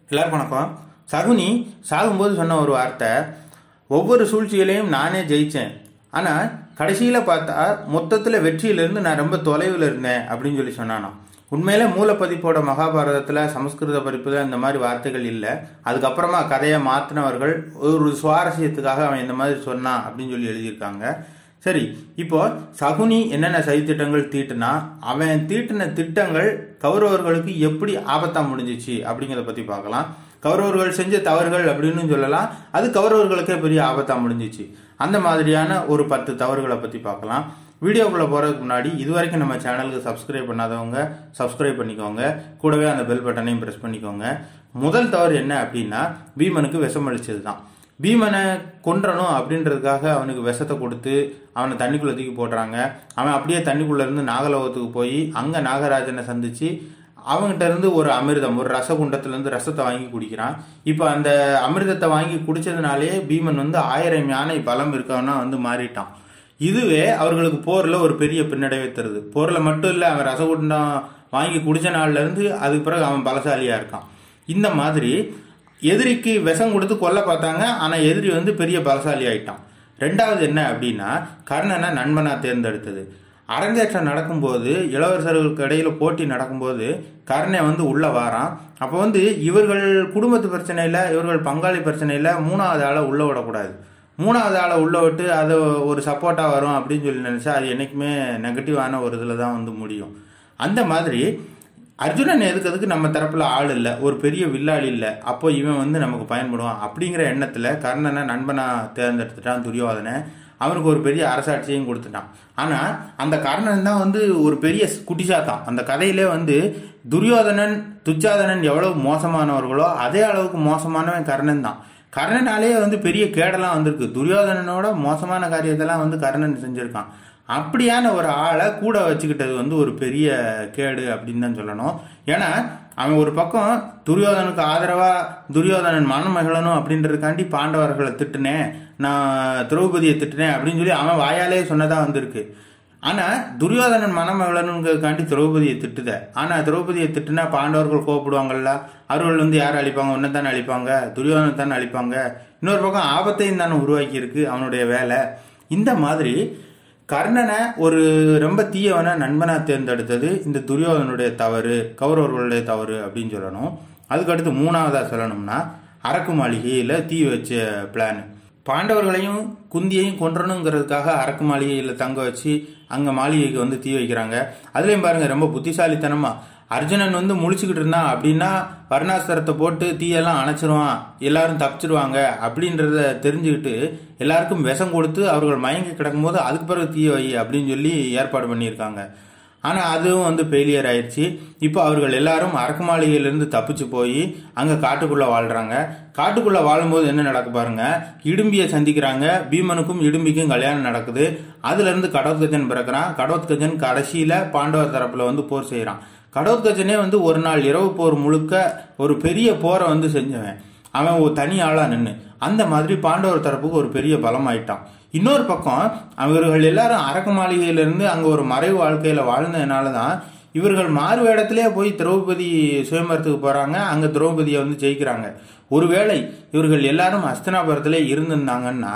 எல்லாருக்கும் வணக்கம் சகுனி சாகும்போது சொன்ன ஒரு வார்த்தை ஒவ்வொரு சூழ்ச்சிகளையும் நானே ஜெயிச்சேன் ஆனால் கடைசியில் பார்த்தா மொத்தத்தில் வெற்றியிலிருந்து நான் ரொம்ப தொலைவில் இருந்தேன் அப்படின்னு சொல்லி சொன்னானாம் உண்மையில மூலப்பதிப்போட மகாபாரதத்தில் சமஸ்கிருத பதிப்புல இந்த மாதிரி வார்த்தைகள் இல்லை அதுக்கப்புறமா கதையை மாற்றினவர்கள் ஒரு சுவாரஸ்யத்துக்காக அவன் இந்த மாதிரி சொன்னான் அப்படின்னு சொல்லி எழுதியிருக்காங்க சரி இப்போ சகுனி என்னென்ன சதித்திட்டங்கள் தீட்டுனா அவன் தீட்டின திட்டங்கள் கௌரவர்களுக்கு எப்படி ஆபத்தா முடிஞ்சிச்சு அப்படிங்கிறத பத்தி பார்க்கலாம் கௌரவர்கள் செஞ்ச தவறுகள் அப்படின்னு சொல்லலாம் அது கௌரவர்களுக்கே பெரிய ஆபத்தா முடிஞ்சிச்சு அந்த மாதிரியான ஒரு பத்து தவறுகளை பத்தி பார்க்கலாம் வீடியோக்குள்ள போறதுக்கு முன்னாடி இது வரைக்கும் நம்ம சேனலுக்கு சப்ஸ்கிரைப் பண்ணாதவங்க சப்ஸ்கிரைப் பண்ணிக்கோங்க கூடவே அந்த பெல் பட்டனையும் பிரஸ் பண்ணிக்கோங்க முதல் தவறு என்ன அப்படின்னா பீமனுக்கு விஷம் அளிச்சது தான் பீமனை கொன்றணும் அப்படின்றதுக்காக அவனுக்கு விஷத்தை கொடுத்து அவனை தண்ணிக்குள்ள தூக்கி போடுறாங்க அவன் அப்படியே தண்ணிக்குள்ள இருந்து நாகலோகத்துக்கு போய் அங்க நாகராஜனை சந்திச்சு அவங்ககிட்ட இருந்து ஒரு அமிர்தம் ஒரு ரசகுண்டத்துல இருந்து ரசத்தை வாங்கி குடிக்கிறான் இப்போ அந்த அமிர்தத்தை வாங்கி குடிச்சதுனாலே பீமன் வந்து ஆயிரம் யானை பலம் இருக்கவனா வந்து மாறிட்டான் இதுவே அவர்களுக்கு போர்ல ஒரு பெரிய பின்னடைவை தருது போர்ல மட்டும் இல்ல அவன் ரசகுண்டம் வாங்கி குடிச்ச நாள்ல இருந்து அதுக்கு பிறகு அவன் பலசாலியா இருக்கான் இந்த மாதிரி எதிரிக்கு விஷம் கொடுத்து கொல்ல பார்த்தாங்க ஆனா எதிரி வந்து பெரிய பலசாலி ஆயிட்டான் ரெண்டாவது என்ன அப்படின்னா கர்ணனை நண்பனா தேர்ந்தெடுத்தது அரங்கேற்றம் நடக்கும்போது இளவரசர்களுக்கு இடையில போட்டி நடக்கும்போது கர்ணை வந்து உள்ள வாரான் அப்போ வந்து இவர்கள் குடும்பத்து பிரச்சனையில இவர்கள் பங்காளி பிரச்சனையில மூணாவது ஆளை உள்ள விடக்கூடாது மூணாவது ஆளை உள்ள விட்டு அது ஒரு சப்போர்ட்டா வரும் அப்படின்னு சொல்லி நினைச்சா அது என்னைக்குமே நெகட்டிவான ஒரு இதுல தான் வந்து முடியும் அந்த மாதிரி அர்ஜுனன் எதுக்கிறதுக்கு நம்ம தரப்புல ஆள் இல்லை ஒரு பெரிய வில்லாளி இல்லை அப்போ இவன் வந்து நமக்கு பயன்படுவான் அப்படிங்கிற எண்ணத்துல கர்ணனை நண்பனா தேர்ந்தெடுத்துட்டான் துரியோதனை அவனுக்கு ஒரு பெரிய அரசாட்சியையும் கொடுத்துட்டான் ஆனா அந்த கர்ணன் தான் வந்து ஒரு பெரிய குட்டிசாத்தான் அந்த கதையிலே வந்து துரியோதனன் துச்சாதனன் எவ்வளவு மோசமானவர்களோ அதே அளவுக்கு மோசமானவன் கர்ணன் தான் கர்ணனாலே வந்து பெரிய கேடெல்லாம் வந்திருக்கு துரியோதனனோட மோசமான காரியத்தெல்லாம் வந்து கர்ணன் செஞ்சிருக்கான் அப்படியான ஒரு ஆளை கூட வச்சுக்கிட்டது வந்து ஒரு பெரிய கேடு அப்படின்னு தான் சொல்லணும் ஏன்னா அவன் ஒரு பக்கம் துரியோதனுக்கு ஆதரவா துரியோதனன் மனமகிழனும் அப்படின்றதுக்காண்டி பாண்டவர்களை திட்டுனேன் நான் திரௌபதியை திட்டுனேன் அப்படின்னு சொல்லி அவன் வாயாலே சொன்னதா வந்திருக்கு ஆனா துரியோதனன் மனமகிழனுங்கிறதுக்காண்டி திரௌபதியை திட்டுத ஆனா திரௌபதியை திட்டுனா பாண்டவர்கள் கோவப்படுவாங்கல்ல அவர்கள் வந்து யார் அழிப்பாங்க உன்னை தானே அழிப்பாங்க துரியோதனை தானே அழிப்பாங்க இன்னொரு பக்கம் ஆபத்தையும் தானே உருவாக்கி இருக்கு அவனுடைய வேலை இந்த மாதிரி கர்ணனை ஒரு ரொம்ப தீயவனை நண்பனா தேர்ந்தெடுத்தது இந்த துரியோதனுடைய தவறு கௌரவர்களுடைய தவறு அப்படின்னு சொல்லணும் அதுக்கடுத்து மூணாவதா சொல்லணும்னா அரக்கு மாளிகையில தீ வச்ச பிளான் பாண்டவர்களையும் குந்தியையும் கொன்றணுங்கிறதுக்காக அரக்கு மாளிகையில் தங்க வச்சு அங்கே மாளிகைக்கு வந்து தீ வைக்கிறாங்க அதுலேயும் பாருங்க ரொம்ப புத்திசாலித்தனமா அர்ஜுனன் வந்து முழிச்சுக்கிட்டு இருந்தான் அப்படின்னா வர்ணாஸ்திரத்தை போட்டு தீயெல்லாம் அணைச்சிருவான் எல்லாரும் தப்பிச்சிருவாங்க அப்படின்றத தெரிஞ்சுக்கிட்டு எல்லாருக்கும் விஷம் கொடுத்து அவர்கள் மயங்கி கிடக்கும்போது அதுக்கு பிறகு தீய வை அப்படின்னு சொல்லி ஏற்பாடு பண்ணியிருக்காங்க ஆனால் அதுவும் வந்து ஃபெயிலியர் ஆயிடுச்சு இப்போ அவர்கள் எல்லாரும் அரக்கு மாளிகையிலிருந்து தப்பிச்சு போய் அங்கே காட்டுக்குள்ளே வாழ்கிறாங்க காட்டுக்குள்ளே வாழும்போது என்ன நடக்கு பாருங்க இடும்பியை சந்திக்கிறாங்க பீமனுக்கும் இடும்பிக்கும் கல்யாணம் நடக்குது அதுலேருந்து கடோத்கஜன் பிறக்கிறான் கடோத்கஜன் கடைசியில் பாண்டவர் தரப்பில் வந்து போர் செய்கிறான் கடோத்கஜனே வந்து ஒரு நாள் இரவு போர் முழுக்க ஒரு பெரிய போரை வந்து செஞ்சவன் அவன் ஒரு தனி ஆளா நின்று அந்த மாதிரி பாண்டவர் தரப்புக்கு ஒரு பெரிய பலம் ஆயிட்டான் இன்னொரு பக்கம் அவர்கள் எல்லாரும் அரக்கு மாளிகையிலிருந்து அங்க ஒரு மறைவு வாழ்க்கையில வாழ்ந்ததுனால தான் இவர்கள் மாறு வேடத்திலே போய் திரௌபதி சுயம்பரத்துக்கு போறாங்க அங்க திரௌபதியை வந்து ஜெயிக்கிறாங்க ஒருவேளை இவர்கள் எல்லாரும் அஸ்தனாபுரத்திலே இருந்திருந்தாங்கன்னா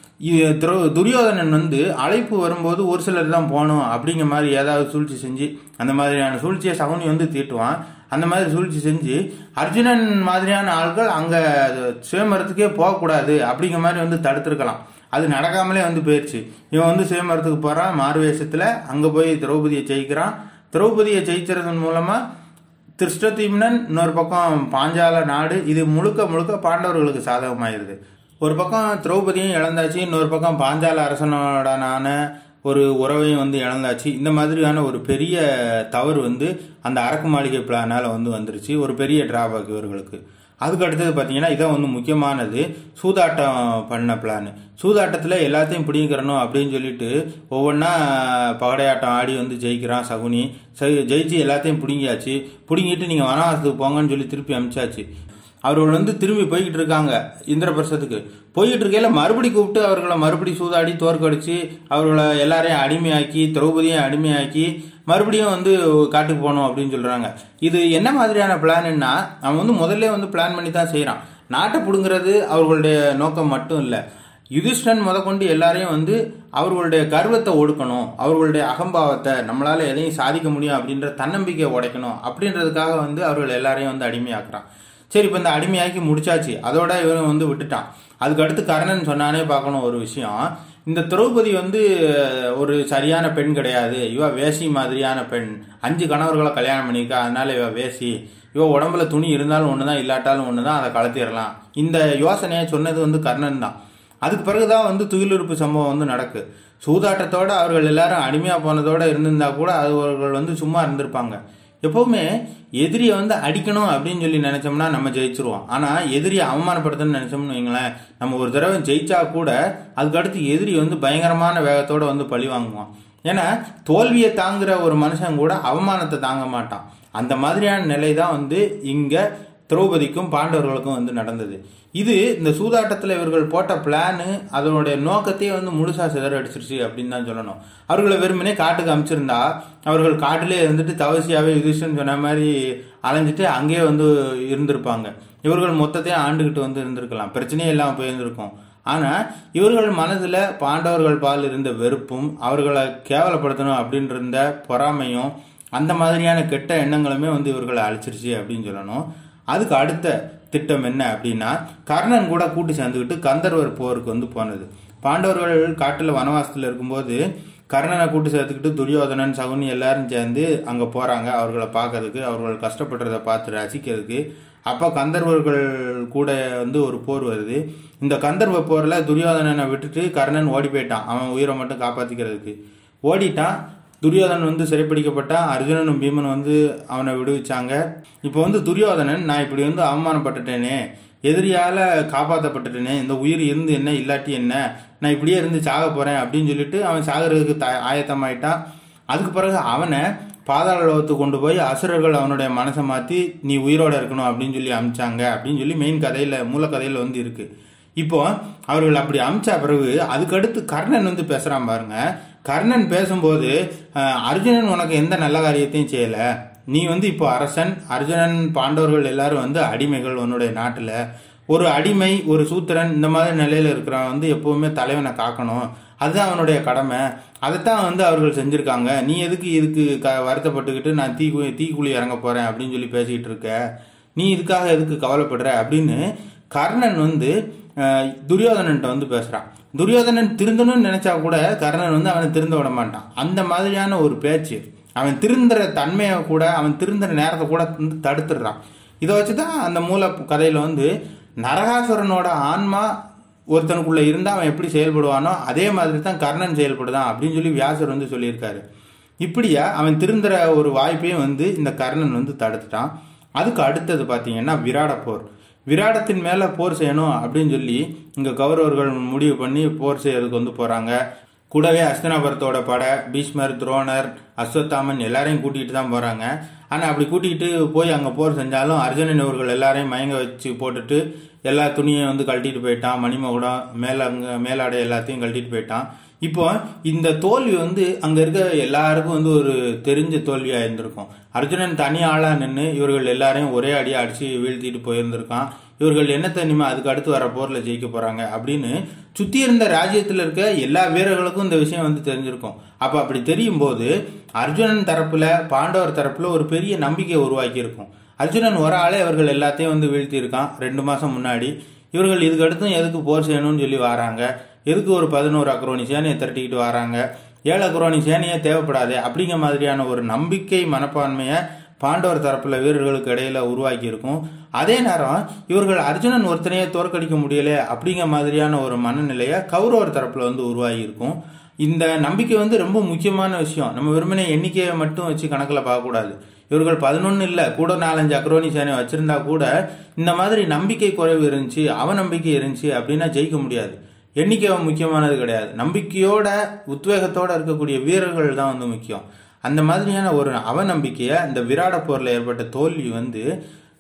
துரியோதனன் வந்து அழைப்பு வரும்போது ஒரு சிலர் தான் போகணும் அப்படிங்கிற மாதிரி ஏதாவது சூழ்ச்சி செஞ்சு அந்த மாதிரியான சூழ்ச்சியை சகுனி வந்து தீட்டுவான் அந்த மாதிரி சூழ்ச்சி செஞ்சு அர்ஜுனன் மாதிரியான ஆட்கள் அங்க சுயமரத்துக்கே போகக்கூடாது அப்படிங்கிற மாதிரி வந்து தடுத்திருக்கலாம் அது நடக்காமலே வந்து போயிடுச்சு இவன் வந்து சுயமரத்துக்கு போறான் மாறுவேஷத்துல அங்க போய் திரௌபதியை ஜெயிக்கிறான் திரௌபதியை ஜெயிச்சதன் மூலமா திருஷ்டதீம்னன் இன்னொரு பக்கம் பாஞ்சால நாடு இது முழுக்க முழுக்க பாண்டவர்களுக்கு சாதகமாயிருது ஒரு பக்கம் திரௌபதியும் இழந்தாச்சு இன்னொரு பக்கம் பாஞ்சால அரசனோடனான ஒரு உறவையும் வந்து இழந்தாச்சு இந்த மாதிரியான ஒரு பெரிய தவறு வந்து அந்த அரக்கு மாளிகை பிளானால வந்து வந்துருச்சு ஒரு பெரிய டிராபேக் இவர்களுக்கு அதுக்கு அடுத்தது பார்த்தீங்கன்னா இதான் வந்து முக்கியமானது சூதாட்டம் பண்ண பிளான் சூதாட்டத்தில் எல்லாத்தையும் பிடிக்கிறணும் அப்படின்னு சொல்லிட்டு ஒவ்வொன்றா பகடையாட்டம் ஆடி வந்து ஜெயிக்கிறான் சகுனி ஜெயிச்சு எல்லாத்தையும் பிடுங்கியாச்சு பிடுங்கிட்டு நீங்கள் வனவாசத்துக்கு போங்கன்னு சொல்லி திருப்பி அமிச்சாச்சு அவர்கள் வந்து திரும்பி போய்கிட்டு இருக்காங்க இந்திரபிரசத்துக்கு போய்கிட்டு இருக்கையில மறுபடி கூப்பிட்டு அவர்களை மறுபடி சூதாடி தோற்கடிச்சு அவர்களை எல்லாரையும் அடிமையாக்கி திரௌபதியும் அடிமையாக்கி மறுபடியும் வந்து காட்டுக்கு போகணும் அப்படின்னு சொல்றாங்க இது என்ன மாதிரியான பிளான்னா அவன் வந்து முதல்ல வந்து பிளான் பண்ணி தான் செய்யறான் நாட்டை பிடுங்கிறது அவர்களுடைய நோக்கம் மட்டும் இல்லை யுதிஷ்டன் முதற்கொண்டு எல்லாரையும் வந்து அவர்களுடைய கர்வத்தை ஒடுக்கணும் அவர்களுடைய அகம்பாவத்தை நம்மளால எதையும் சாதிக்க முடியும் அப்படின்ற தன்னம்பிக்கையை உடைக்கணும் அப்படின்றதுக்காக வந்து அவர்கள் எல்லாரையும் வந்து அடிமையாக்குறான் சரி இப்போ இந்த அடிமையாக்கி முடிச்சாச்சு அதோட இவன் வந்து விட்டுட்டான் அதுக்கு அடுத்து கர்ணன் சொன்னானே பார்க்கணும் ஒரு விஷயம் இந்த திரௌபதி வந்து ஒரு சரியான பெண் கிடையாது இவ வேசி மாதிரியான பெண் அஞ்சு கணவர்களை கல்யாணம் பண்ணியிருக்கா அதனால இவ வேசி இவ உடம்புல துணி இருந்தாலும் ஒண்ணுதான் இல்லாட்டாலும் ஒண்ணுதான் அதை கலத்திடலாம் இந்த யோசனையை சொன்னது வந்து கர்ணன் தான் அதுக்கு பிறகுதான் வந்து துயிலுறுப்பு சம்பவம் வந்து நடக்கு சூதாட்டத்தோட அவர்கள் எல்லாரும் அடிமையா போனதோட இருந்திருந்தா கூட அது அவர்கள் வந்து சும்மா இருந்திருப்பாங்க எப்பவுமே எதிரியை வந்து அடிக்கணும் அப்படின்னு சொல்லி நினைச்சோம்னா நம்ம ஜெயிச்சிருவோம் ஆனா எதிரியை அவமானப்படுத்தணும்னு நினைச்சோம்னு வைங்களேன் நம்ம ஒரு தடவை ஜெயிச்சா கூட அதுக்கடுத்து எதிரி வந்து பயங்கரமான வேகத்தோட வந்து பழி வாங்குவான் ஏன்னா தோல்வியை தாங்குற ஒரு மனுஷன் கூட அவமானத்தை தாங்க மாட்டான் அந்த மாதிரியான நிலை தான் வந்து இங்க திரௌபதிக்கும் பாண்டவர்களுக்கும் வந்து நடந்தது இது இந்த சூதாட்டத்தில் இவர்கள் போட்ட பிளானு அதனுடைய நோக்கத்தையே வந்து முழுசா சிதறடிச்சிருச்சு அப்படின்னு தான் சொல்லணும் அவர்களை வெறுமனே காட்டுக்கு அமைச்சிருந்தா அவர்கள் காட்டிலே இருந்துட்டு தவசியாவே யுதிஷ்டன் சொன்ன மாதிரி அலைஞ்சிட்டு அங்கேயே வந்து இருந்திருப்பாங்க இவர்கள் மொத்தத்தையும் ஆண்டுகிட்டு வந்து இருந்திருக்கலாம் பிரச்சனையே இல்லாமல் போயிருந்திருக்கும் ஆனா இவர்கள் மனதுல பாண்டவர்கள் பால் இருந்த வெறுப்பும் அவர்களை கேவலப்படுத்தணும் அப்படின்ற இருந்த பொறாமையும் அந்த மாதிரியான கெட்ட எண்ணங்களுமே வந்து இவர்களை அழிச்சிருச்சு அப்படின்னு சொல்லணும் அதுக்கு அடுத்த திட்டம் என்ன அப்படின்னா கர்ணன் கூட கூட்டு சேர்ந்துக்கிட்டு கந்தர்வர் போருக்கு வந்து போனது பாண்டவர்கள் காட்டுல வனவாசத்துல இருக்கும்போது கர்ணனை கூட்டு சேர்த்துக்கிட்டு துரியோதனன் சகுனி எல்லாரும் சேர்ந்து அங்க போறாங்க அவர்களை பார்க்கறதுக்கு அவர்கள் கஷ்டப்படுறத பார்த்து ரசிக்கிறதுக்கு அப்ப கந்தர்வர்கள் கூட வந்து ஒரு போர் வருது இந்த கந்தர்வ போர்ல துரியோதனனை விட்டுட்டு கர்ணன் ஓடி போயிட்டான் அவன் உயிரை மட்டும் காப்பாத்திக்கிறதுக்கு ஓடிட்டான் துரியோதனன் வந்து சிறைப்பிடிக்கப்பட்டா அர்ஜுனனும் பீமன் வந்து அவனை விடுவிச்சாங்க இப்போ வந்து துரியோதனன் நான் இப்படி வந்து அவமானப்பட்டுட்டேனே எதிரியால காப்பாற்றப்பட்டுட்டேனே இந்த உயிர் இருந்து என்ன இல்லாட்டி என்ன நான் இப்படியே இருந்து சாக போறேன் அப்படின்னு சொல்லிட்டு அவன் சாகிறதுக்கு த ஆயத்தமாயிட்டான் அதுக்கு பிறகு அவனை பாதாள லோகத்துக்கு கொண்டு போய் அசுரர்கள் அவனுடைய மனசை மாத்தி நீ உயிரோட இருக்கணும் அப்படின்னு சொல்லி அமிச்சாங்க அப்படின்னு சொல்லி மெயின் கதையில மூல கதையில வந்து இருக்கு இப்போ அவர்கள் அப்படி அமிச்ச பிறகு அதுக்கடுத்து கர்ணன் வந்து பேசுறான் பாருங்க கர்ணன் பேசும்போது அஹ், அர்ஜுனன் உனக்கு எந்த நல்ல காரியத்தையும் செய்யல நீ வந்து இப்போ அரசன் அர்ஜுனன் பாண்டவர்கள் எல்லாரும் வந்து அடிமைகள் உன்னுடைய நாட்டுல ஒரு அடிமை ஒரு சூத்திரன் இந்த மாதிரி நிலையில இருக்கிறவன் வந்து எப்பவுமே தலைவனை காக்கணும் அதுதான் அவனுடைய கடமை அதைத்தான் வந்து அவர்கள் செஞ்சிருக்காங்க நீ எதுக்கு இதுக்கு க வருத்தப்பட்டுக்கிட்டு நான் தீ தீக்குழி இறங்க போறேன் அப்படின்னு சொல்லி பேசிக்கிட்டு இருக்க நீ இதுக்காக எதுக்கு கவலைப்படுற அப்படின்னு கர்ணன் வந்து அஹ், துரியோதனன்ட்ட வந்து பேசுறான் துரியோதனன் திருந்தணும்னு நினைச்சா கூட கர்ணன் வந்து அவனை திருந்த விட மாட்டான் அந்த மாதிரியான ஒரு பேச்சு அவன் திருந்துற தன்மையை கூட அவன் திருந்துற நேரத்தை கூட வந்து தடுத்துடுறான் இதை வச்சுதான் அந்த மூல கதையில வந்து நரகாசுரனோட ஆன்மா ஒருத்தனுக்குள்ள இருந்தா அவன் எப்படி செயல்படுவானோ அதே மாதிரி தான் கர்ணன் செயல்படுதான் அப்படின்னு சொல்லி வியாசர் வந்து சொல்லியிருக்காரு இப்படியா அவன் திருந்துற ஒரு வாய்ப்பையும் வந்து இந்த கர்ணன் வந்து தடுத்துட்டான் அதுக்கு அடுத்தது பாத்தீங்கன்னா விராட போர் விராடத்தின் மேல போர் செய்யணும் அப்படின்னு சொல்லி இங்க கௌரவர்கள் முடிவு பண்ணி போர் செய்யறதுக்கு வந்து போறாங்க கூடவே அஸ்தனாபுரத்தோட பட பீஷ்மர் துரோணர் அஸ்வத்தாமன் எல்லாரையும் கூட்டிகிட்டு தான் போறாங்க ஆனா அப்படி கூட்டிகிட்டு போய் அங்க போர் செஞ்சாலும் அர்ஜுனன் இவர்கள் எல்லாரையும் மயங்க வச்சு போட்டுட்டு எல்லா துணியையும் வந்து கழட்டிட்டு போயிட்டான் மணிமகுடம் மேல அங்க மேலாடை எல்லாத்தையும் கழட்டிட்டு போயிட்டான் இப்போ இந்த தோல்வி வந்து அங்க இருக்க எல்லாருக்கும் வந்து ஒரு தெரிஞ்ச தோல்வியா இருந்திருக்கும் அர்ஜுனன் தனி ஆளா நின்று இவர்கள் எல்லாரையும் ஒரே அடியா அடிச்சு வீழ்த்திட்டு போயிருந்திருக்கான் இவர்கள் என்ன தனிமை அதுக்கு அடுத்து வர போர்ல ஜெயிக்க போறாங்க அப்படின்னு சுத்தி இருந்த ராஜ்யத்துல இருக்க எல்லா வீரர்களுக்கும் இந்த விஷயம் வந்து தெரிஞ்சிருக்கும் அப்ப அப்படி தெரியும் போது அர்ஜுனன் தரப்புல பாண்டவர் தரப்புல ஒரு பெரிய நம்பிக்கை உருவாக்கி இருக்கும் அர்ஜுனன் ஒரு ஆளே இவர்கள் எல்லாத்தையும் வந்து வீழ்த்தி இருக்கான் ரெண்டு மாசம் முன்னாடி இவர்கள் இதுக்கு அடுத்தும் எதுக்கு போர் செய்யணும்னு சொல்லி வராங்க எதுக்கு ஒரு பதினோரு அக்ரோனி சேனையை திரட்டிக்கிட்டு வராங்க ஏழு அக்ரோனி சேனையே தேவைப்படாது அப்படிங்கிற மாதிரியான ஒரு நம்பிக்கை மனப்பான்மையை பாண்டவர் தரப்புல வீரர்களுக்கு இடையில உருவாக்கி இருக்கும் அதே நேரம் இவர்கள் அர்ஜுனன் ஒருத்தனையே தோற்கடிக்க முடியல அப்படிங்கிற மாதிரியான ஒரு மனநிலையை கௌரவர் தரப்புல வந்து உருவாகி இருக்கும் இந்த நம்பிக்கை வந்து ரொம்ப முக்கியமான விஷயம் நம்ம வெறுமனே எண்ணிக்கையை மட்டும் வச்சு கணக்கில் பார்க்கக்கூடாது இவர்கள் பதினொன்னு இல்ல கூட நாலஞ்சு அக்ரோனி சேனை வச்சிருந்தா கூட இந்த மாதிரி நம்பிக்கை குறைவு இருந்துச்சு அவநம்பிக்கை இருந்துச்சு அப்படின்னா ஜெயிக்க முடியாது எண்ணிக்கை முக்கியமானது கிடையாது நம்பிக்கையோட உத்வேகத்தோட இருக்கக்கூடிய வீரர்கள் தான் வந்து முக்கியம் அந்த மாதிரியான ஒரு அவநம்பிக்கையை இந்த விராட போர்ல ஏற்பட்ட தோல்வி வந்து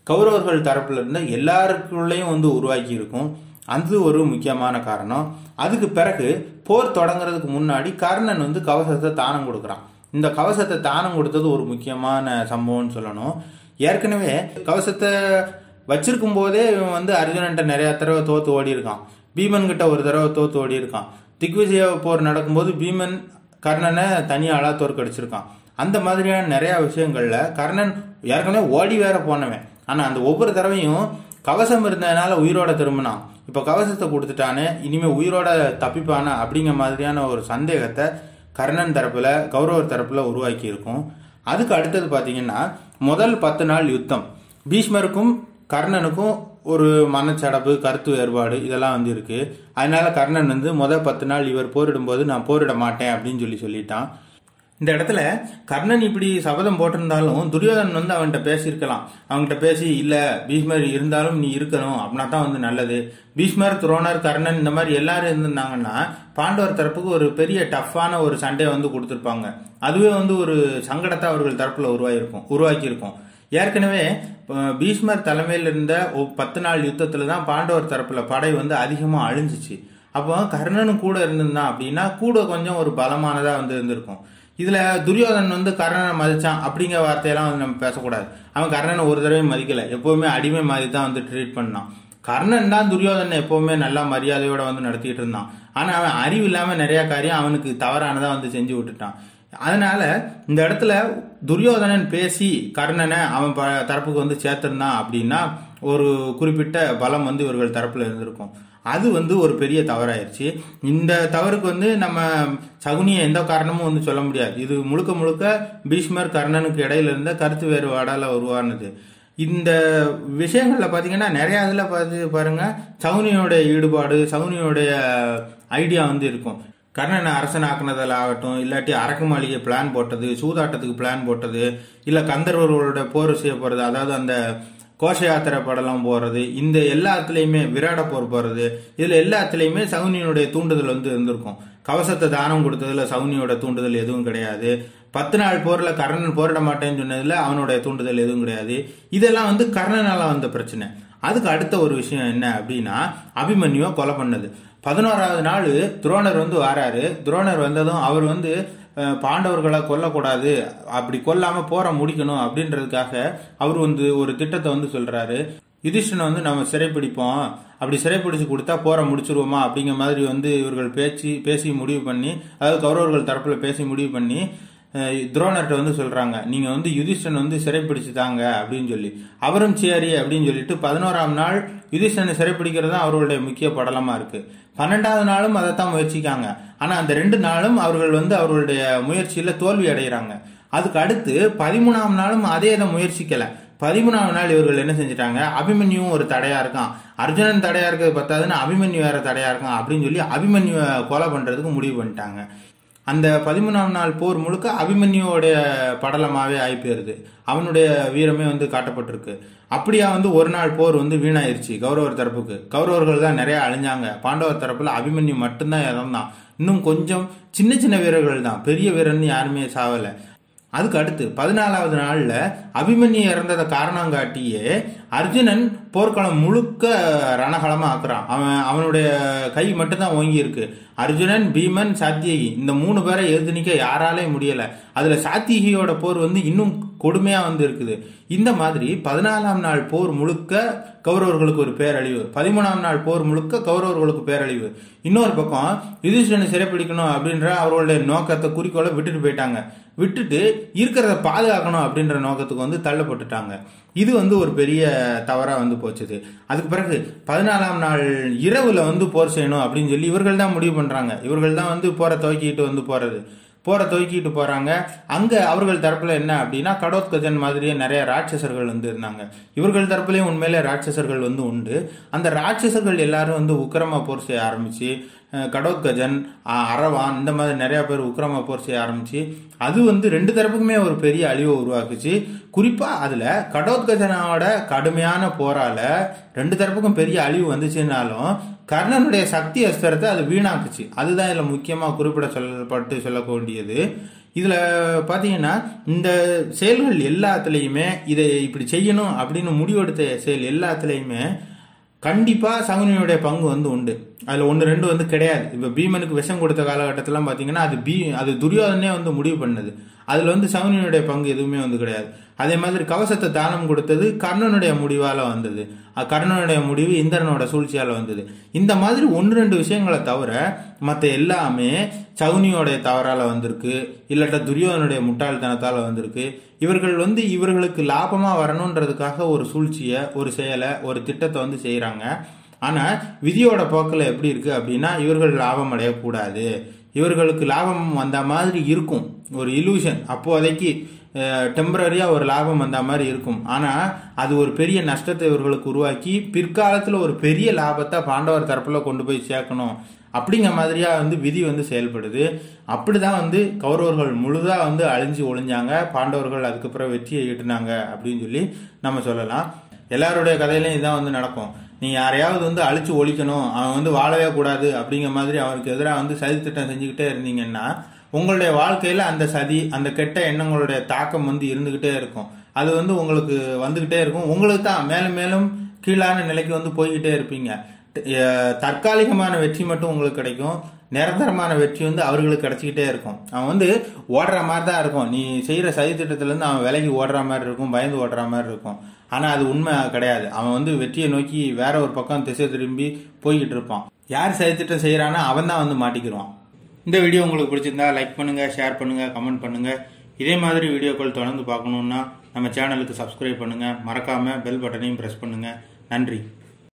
கௌரவர்கள் தரப்புல இருந்த எல்லாருக்குள்ளேயும் வந்து உருவாக்கி இருக்கும் அது ஒரு முக்கியமான காரணம் அதுக்கு பிறகு போர் தொடங்குறதுக்கு முன்னாடி கர்ணன் வந்து கவசத்தை தானம் கொடுக்குறான் இந்த கவசத்தை தானம் கொடுத்தது ஒரு முக்கியமான சம்பவம்னு சொல்லணும் ஏற்கனவே கவசத்தை வச்சிருக்கும் போதே இவன் வந்து அர்ஜுனன்ட்ட நிறைய தடவை தோத்து ஓடி இருக்கான் பீமன் கிட்ட ஒரு தடவை தோத்து ஓடி இருக்கான் திக்விஜய போர் நடக்கும்போது பீமன் கர்ணனை தனியாளா தோற்கடிச்சிருக்கான் அந்த மாதிரியான நிறைய விஷயங்கள்ல கர்ணன் ஏற்கனவே ஓடி வேற போனவன் ஆனா அந்த ஒவ்வொரு தடவையும் கவசம் இருந்ததுனால உயிரோட திரும்பினான் இப்ப கவசத்தை கொடுத்துட்டானே இனிமே உயிரோட தப்பிப்பானா அப்படிங்கிற மாதிரியான ஒரு சந்தேகத்தை கர்ணன் தரப்புல கௌரவர் தரப்புல உருவாக்கி இருக்கும் அதுக்கு அடுத்தது பாத்தீங்கன்னா முதல் பத்து நாள் யுத்தம் பீஷ்மருக்கும் கர்ணனுக்கும் ஒரு மனச்சடப்பு கருத்து வேறுபாடு இதெல்லாம் வந்து இருக்கு அதனால கர்ணன் வந்து முதல் பத்து நாள் இவர் போரிடும்போது நான் போரிட மாட்டேன் அப்படின்னு சொல்லி சொல்லிட்டான் இந்த இடத்துல கர்ணன் இப்படி சபதம் போட்டிருந்தாலும் துரியோதனன் வந்து அவன்கிட்ட பேசியிருக்கலாம் அவன்கிட்ட பேசி இல்ல பீஷ்மர் இருந்தாலும் நீ இருக்கணும் அப்படின்னா தான் வந்து நல்லது பீஷ்மர் துரோணர் கர்ணன் இந்த மாதிரி எல்லாரும் இருந்திருந்தாங்கன்னா பாண்டவர் தரப்புக்கு ஒரு பெரிய டஃப்பான ஒரு சண்டையை வந்து கொடுத்துருப்பாங்க அதுவே வந்து ஒரு சங்கடத்தை அவர்கள் தரப்புல உருவாயிருக்கும் உருவாக்கி இருக்கும் ஏற்கனவே அஹ், பீஷ்மர் தலைமையில் இருந்த ஒ- பத்து நாள் யுத்தத்துல தான் பாண்டவர் தரப்புல படை வந்து அதிகமா அழிஞ்சிச்சு அப்போ கர்ணனும் கூட இருந்திருந்தான் அப்படின்னா கூட கொஞ்சம் ஒரு பலமானதா வந்து இருந்திருக்கும் இதுல துரியோதனன் வந்து கர்ணனை மதிச்சான் அப்படிங்கிற வார்த்தையெல்லாம் வந்து நம்ம பேசக்கூடாது அவன் கர்ணனை ஒரு தடவையும் மதிக்கல எப்பவுமே அடிமை மாதிரி தான் வந்து ட்ரீட் பண்ணான் கர்ணன் தான் துரியோதனை எப்பவுமே நல்லா மரியாதையோட வந்து நடத்திட்டு இருந்தான் ஆனா அவன் அறிவு இல்லாம நிறைய காரியம் அவனுக்கு தவறானதா வந்து செஞ்சு விட்டுட்டான் அதனால இந்த இடத்துல துரியோதனன் பேசி கர்ணனை அவன் ப- தரப்புக்கு வந்து சேர்த்திருந்தான் அப்படின்னா ஒரு குறிப்பிட்ட பலம் வந்து இவர்கள் தரப்புல இருந்திருக்கும் அது வந்து ஒரு பெரிய தவறாயிருச்சு இந்த தவறுக்கு வந்து நம்ம சகுனியை எந்த காரணமும் வந்து சொல்ல முடியாது இது முழுக்க முழுக்க பீஷ்மர் கர்ணனுக்கு இடையில இருந்த கருத்து வேறுபாடால உருவானது இந்த விஷயங்கள்ல பாத்தீங்கன்னா நிறைய இதுல பார்த்து பாருங்க சகுனியோட ஈடுபாடு சகுனியோடைய ஐடியா வந்து இருக்கும் கர்ணனை அரசனாக்குனதில் ஆகட்டும் இல்லாட்டி அரக்கு மாளிகை பிளான் போட்டது சூதாட்டத்துக்கு பிளான் போட்டது இல்ல கந்தர்வர்களோட போர் செய்ய போறது அதாவது அந்த கோஷ யாத்திரை படலம் போறது இந்த எல்லாத்துலயுமே விராட போர் போறது இதுல எல்லாத்துலயுமே சகுனியினுடைய தூண்டுதல் வந்து இருந்திருக்கும் கவசத்தை தானம் கொடுத்ததுல சகுனியோட தூண்டுதல் எதுவும் கிடையாது பத்து நாள் போர்ல கர்ணன் போரிட மாட்டேன்னு சொன்னதுல அவனுடைய தூண்டுதல் எதுவும் கிடையாது இதெல்லாம் வந்து கர்ணனால வந்த பிரச்சனை அதுக்கு அடுத்த ஒரு விஷயம் என்ன அப்படின்னா அபிமன்யுவை கொலை பண்ணது பதினோராவது நாள் துரோணர் வந்து வராரு துரோணர் வந்ததும் அவர் வந்து அஹ், பாண்டவர்களை கொல்லக்கூடாது அப்படி கொல்லாம போற முடிக்கணும் அப்படின்றதுக்காக அவர் வந்து ஒரு திட்டத்தை வந்து சொல்றாரு யுதிஷ்டனை வந்து நம்ம சிறைப்பிடிப்போம் அப்படி சிறைப்பிடிச்சு கொடுத்தா போற முடிச்சிருவோமா அப்படிங்கிற மாதிரி வந்து இவர்கள் பேச்சு பேசி முடிவு பண்ணி அதாவது கௌரவர்கள் தரப்புல பேசி முடிவு பண்ணி அஹ், துரோணர்கிட்ட வந்து சொல்றாங்க நீங்க வந்து யுதிஷ்டன் வந்து சிறைப்பிடிச்சு தாங்க அப்படின்னு சொல்லி அவரும் சரி அப்படின்னு சொல்லிட்டு பதினோராம் நாள் யுதிஷ்டனை சிறைப்பிடிக்கிறது தான் அவர்களுடைய முக்கிய படலமா இருக்கு பன்னெண்டாவது நாளும் அதைத்தான் முயற்சிக்காங்க ஆனா அந்த ரெண்டு நாளும் அவர்கள் வந்து அவர்களுடைய முயற்சியில தோல்வி அடைகிறாங்க அதுக்கு அடுத்து பதிமூணாம் நாளும் அதே இதை முயற்சிக்கல பதிமூணாவது நாள் இவர்கள் என்ன செஞ்சுட்டாங்க அபிமன்யுவும் ஒரு தடையா இருக்கான் அர்ஜுனன் தடையா இருக்கிறது பத்தாதுன்னு அபிமன்யு வேற தடையா இருக்கான் அப்படின்னு சொல்லி அபிமன்யுவை கொலை பண்றதுக்கு முடிவு பண்ணிட்டாங்க அந்த பதிமூணாம் நாள் போர் முழுக்க அபிமன்யுவோடைய படலமாவே ஆகி போயிருது அவனுடைய வீரமே வந்து காட்டப்பட்டிருக்கு அப்படியா வந்து ஒரு நாள் போர் வந்து வீணாயிருச்சு கௌரவர் தரப்புக்கு கௌரவர்கள் தான் நிறைய அழிஞ்சாங்க பாண்டவர் தரப்புல அபிமன்யு மட்டும்தான் இறந்தான் இன்னும் கொஞ்சம் சின்ன சின்ன வீரர்கள் தான் பெரிய வீரர்னு யாருமே சாவல அதுக்கு அடுத்து பதினாலாவது நாள்ல அபிமன்யு இறந்ததை காரணம் காட்டியே அர்ஜுனன் போர்க்களம் முழுக்க ரணகளமா ஆக்குறான் அவன் அவனுடைய கை மட்டும்தான் ஓங்கி இருக்கு அர்ஜுனன் பீமன் சாத்தியகி இந்த மூணு பேரை எதிர்த்து நிக்க யாராலே முடியல அதுல சாத்தியகியோட போர் வந்து இன்னும் கொடுமையா வந்து இருக்குது இந்த மாதிரி பதினாலாம் நாள் போர் முழுக்க கௌரவர்களுக்கு ஒரு பேரழிவு பதிமூணாம் நாள் போர் முழுக்க கௌரவர்களுக்கு பேரழிவு இன்னொரு பக்கம் யுதிஷ்டனை சிறைப்பிடிக்கணும் அப்படின்ற அவர்களுடைய நோக்கத்தை குறிக்கோளை விட்டுட்டு போயிட்டாங்க விட்டுட்டு இருக்கிறத பாதுகாக்கணும் அப்படின்ற நோக்கத்துக்கு வந்து தள்ளப்பட்டுட்டாங்க இது வந்து ஒரு பெரிய தவறா வந்து போச்சுது அதுக்கு பிறகு பதினாலாம் நாள் இரவுல வந்து போர் செய்யணும் அப்படின்னு சொல்லி இவர்கள் தான் முடிவு பண்றாங்க இவர்கள் தான் வந்து போரை துவக்கிட்டு வந்து போறது போரை துவக்கிட்டு போறாங்க அங்க அவர்கள் தரப்புல என்ன அப்படின்னா கடோத்கஜன் மாதிரியே நிறைய ராட்சசர்கள் வந்து இருந்தாங்க இவர்கள் தரப்புலயும் உண்மையிலே ராட்சசர்கள் வந்து உண்டு அந்த ராட்சசர்கள் எல்லாரும் வந்து உக்கிரமா போர் செய்ய ஆரம்பிச்சு அஹ், கடோத்கஜன் அஹ், அரவான் இந்த மாதிரி நிறைய பேர் உக்கிரமா போர் செய்ய ஆரம்பிச்சு அது வந்து ரெண்டு தரப்புக்குமே ஒரு பெரிய அழிவை உருவாக்குச்சு குறிப்பா அதுல கடோத்கஜனோட கடுமையான போரால ரெண்டு தரப்புக்கும் பெரிய அழிவு வந்துச்சுனாலும் கர்ணனுடைய சக்தி அஸ்திரத்தை அது வீணாக்குச்சு அதுதான் இதுல முக்கியமா குறிப்பிட சொல்லப்பட்டு சொல்லக்கூடியது இதில் பார்த்தீங்கன்னா இந்த செயல்கள் எல்லாத்துலேயுமே இதை இப்படி செய்யணும் அப்படின்னு முடிவெடுத்த செயல் எல்லாத்துலேயுமே கண்டிப்பாக சகுனியுடைய பங்கு வந்து உண்டு அதில் ஒன்று ரெண்டு வந்து கிடையாது இப்போ பீமனுக்கு விஷம் கொடுத்த காலகட்டத்திலாம் பார்த்தீங்கன்னா அது பீ அது துரியோதனே வந்து முடிவு பண்ணது அதில் வந்து சகுனியுடைய பங்கு எதுவுமே வந்து கிடையாது அதே மாதிரி கவசத்தை தானம் கொடுத்தது கர்ணனுடைய முடிவால் வந்தது அஹ் கர்ணனுடைய முடிவு இந்திரனோட சூழ்ச்சியால் வந்தது இந்த மாதிரி ஒன்று ரெண்டு விஷயங்களை தவிர மற்ற எல்லாமே சகுனியோடைய தவறால் வந்திருக்கு இல்லாட்ட துரியோதனுடைய முட்டாள்தனத்தால் வந்திருக்கு இவர்கள் வந்து இவர்களுக்கு லாபமாக வரணுன்றதுக்காக ஒரு சூழ்ச்சியை ஒரு செயலை ஒரு திட்டத்தை வந்து செய்கிறாங்க ஆனால் விதியோட போக்கில் எப்படி இருக்கு அப்படின்னா இவர்கள் லாபம் அடையக்கூடாது இவர்களுக்கு லாபம் வந்த மாதிரி இருக்கும் ஒரு இலூஷன் அப்போதைக்கு டெம்பரரியாக ஒரு லாபம் வந்த மாதிரி இருக்கும் ஆனால் அது ஒரு பெரிய நஷ்டத்தை இவர்களுக்கு உருவாக்கி பிற்காலத்தில் ஒரு பெரிய லாபத்தை பாண்டவர் தரப்பில் கொண்டு போய் சேர்க்கணும் அப்படிங்கிற மாதிரியா வந்து விதி வந்து செயல்படுது அப்படிதான் வந்து கௌரவர்கள் முழுதா வந்து அழிஞ்சு ஒளிஞ்சாங்க பாண்டவர்கள் அதுக்கப்புறம் வெற்றியை ஈட்டினாங்க அப்படின்னு சொல்லி நம்ம சொல்லலாம் எல்லாருடைய கதையிலையும் இதான் வந்து நடக்கும் நீ யாரையாவது வந்து அழிச்சு ஒழிக்கணும் அவன் வந்து வாழவே கூடாது அப்படிங்கிற மாதிரி அவனுக்கு எதிராக வந்து சதி திட்டம் செஞ்சுக்கிட்டே இருந்தீங்கன்னா உங்களுடைய வாழ்க்கையில அந்த சதி அந்த கெட்ட எண்ணங்களுடைய தாக்கம் வந்து இருந்துகிட்டே இருக்கும் அது வந்து உங்களுக்கு வந்துகிட்டே இருக்கும் உங்களுக்கு தான் மேலும் மேலும் கீழான நிலைக்கு வந்து போய்கிட்டே இருப்பீங்க அஹ் தற்காலிகமான வெற்றி மட்டும் உங்களுக்கு கிடைக்கும் நிரந்தரமான வெற்றி வந்து அவர்களுக்கு கிடைச்சிக்கிட்டே இருக்கும் அவன் வந்து ஓடுற மாதிரி தான் இருக்கும் நீ செய்யற சதி திட்டத்துல இருந்து அவன் விலகி ஓடுற மாதிரி இருக்கும் பயந்து ஓடுற மாதிரி இருக்கும் ஆனா அது உண்மை கிடையாது அவன் வந்து வெற்றியை நோக்கி வேற ஒரு பக்கம் திசை திரும்பி போய்கிட்டு இருப்பான் யார் சதி திட்டம் செய்யறானோ அவன் தான் வந்து மாட்டிக்கிறான் இந்த வீடியோ உங்களுக்கு பிடிச்சிருந்தா லைக் பண்ணுங்க ஷேர் பண்ணுங்க கமெண்ட் பண்ணுங்க இதே மாதிரி வீடியோக்கள் தொடர்ந்து பார்க்கணுன்னா நம்ம சேனலுக்கு சப்ஸ்கிரைப் பண்ணுங்க மறக்காம பெல் பட்டனையும் பிரஸ் பண்ணுங்க நன்றி